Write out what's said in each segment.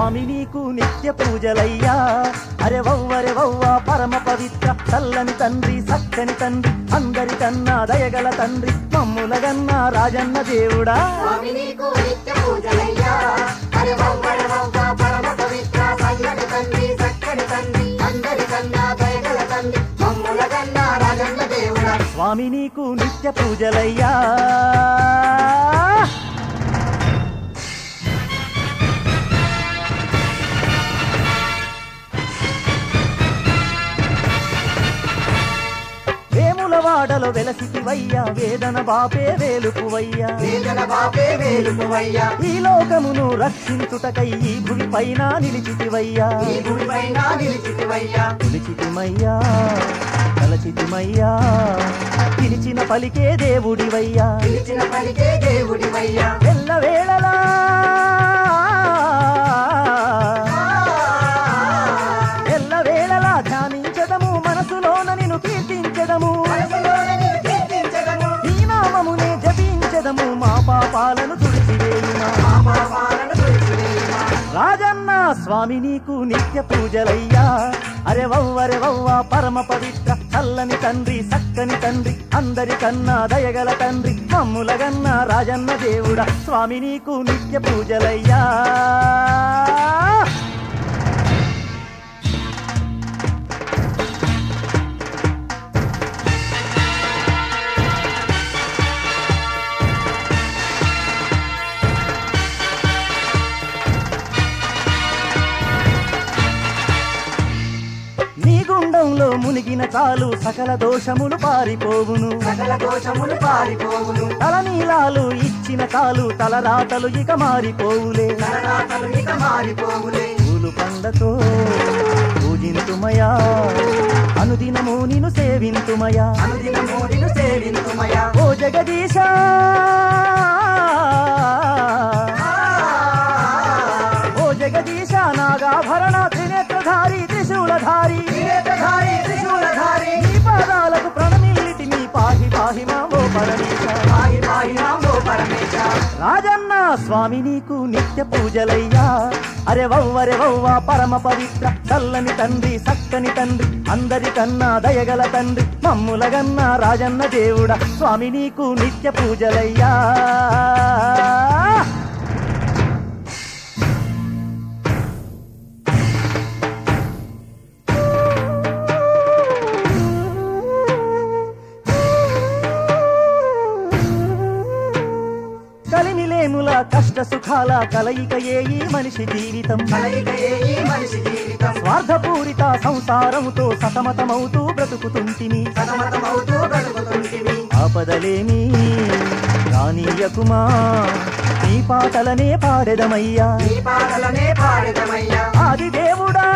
స్వామి నీకు నిత్య పూజలయ్యా అరే వవ్వరే వవ్వ పరమ పవిత్ర చల్లని తండ్రి సక్కని తండ్రి అందరికన్నా దయగల తండ్రి మమ్ములగన్నా రాజన్న దేవుడా స్వామి నీకు నిత్య పూజలయ్యా అరే వవ్వడ వవ్వ పరమ పవిత్ర చల్లని తండ్రి చక్కని తండ్రి అందరికన్నా దయగల తండ్రి మమ్ముల కన్నా రాజన్న దేవుడా స్వామి నీకు నిత్య పూజలయ్యా వేములవాడలో వెలసిటివయ్యా వేదన బాపే వేలుపువయ్యా వేదన బాపే వేలుపువయ్యా ఈ లోకమును రక్షించుటకై ఈ భూమి పైన నిలిచితివయ్యా ఈ భూమి పైన నిలిచితివయ్యా నిలిచితిమయ్యా తలచితిమయ్యా పిలిచిన పలికే దేవుడివయ్యా పిలిచిన పలికే దేవుడివయ్యా ఎల్ల వేళలా ఎల్ల వేళలా ధ్యానించదము మనసులోన నిన్ను కీర్తించదము మనసులోన నిన్ను కీర్తించదము, నీ నామమునే జపించదము మా పాపాలను తుడిచివేయుమా మా పాపాలను తుడిచివేయుమా. రాజన్న స్వామి నీకు నిత్య పూజలయ్యా అరే వవ్వరే వవ్వ పరమ పవిత్ర చల్లని తండ్రి సక్కని తండ్రి అందరికన్నా దయగల తండ్రి మమ్ములగన్న రాజన్న దేవుడా స్వామి నీకు నిత్య పూజలయ్యా నీ గుండంలో మునిగిన చాలు సకల దోషములు పారిపోవును సకల దోషములు పారిపోవును తలనీలాలు ఇచ్చిన చాలు తలరాతలు ఇక మారిపోవులే తలరాతలు ఇక మారిపోవులే పూలు పండతో పూజింతుమయా అనుదినము నిన్ను సేవింతుమయా అనుదినము నిన్ను సేవింతుమయా ఓ జగదీశ ఓ జగదీశ నాగాభరణ త్రినేత్రధారి త్రిశూలధారి త్రినేత్రధారి, త్రిశూలధారి, నీ పాదాలకు ప్రణమిల్లిటి నీ పాహి పాహి మా ఓ పరమేశ పాహి పాహి నామో పరమేశ రాజన్న స్వామి నీకు నిత్య పూజలయ్యా అరే వవ్వరే వవ్వ పరమ పవిత్ర చల్లని తండ్రి సక్కని తండ్రి అందరికన్నా దయగల తండ్రి మమ్ములగన్న రాజన్న దేవుడా స్వామి నీకు నిత్య పూజలయ్యా కలిమిలేముల కష్ట సుఖాల కలయిక ఏ ఈ మనిషి జీవితం కలయికయే ఈ మనిషి జీవితం స్వార్థపూరిత సంసారముతో సతమతమవుతూ బ్రతుకుతుంటిని సతమతమవుతూ బ్రతుకుతుంటివి ఆపదలేమి రానీయకుమా నీ పాటలనే పాడెదమయ్యా నీ పాటలనే పాడదమయ్యా ఆది దేవుడా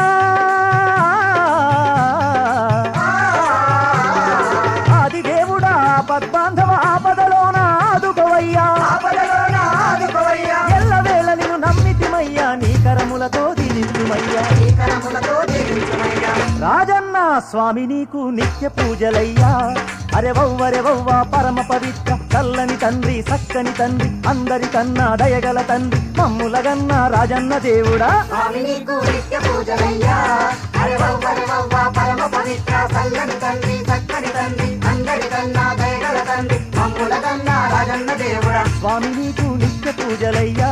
ఆది దేవుడా పద్బాంధవ ఆపదలోన ఆదుకోవయ్యా ఆపదలోన ఆదుకోవయ్యా ఎల్లవేళ నిన్ను నమ్మితిమయ్యా నీ కరములతో దినించుమయ్యా నీ కరములతో దీవించుమయ్యా రాజన్న స్వామి నీకు నిత్య పూజలయ్యా అరే వవ్వరే వవ్వ పరమ పవిత్ర చల్లని తండ్రి సక్కని తండ్రి అందరికన్నా దయగల తండ్రి మమ్ములగన్న రాజన్న దేవుడా స్వామి నీకు నిత్య పూజలయ్యా అరే వవ్వరి వవ్వ పరమ పవిత్ర చల్లని తండ్రి చక్కని తండ్రి అందరికన్నా దయగల తండ్రి మమ్ముల కన్నా రాజన్న దేవుడా స్వామి నీకు నిత్య పూజలయ్యా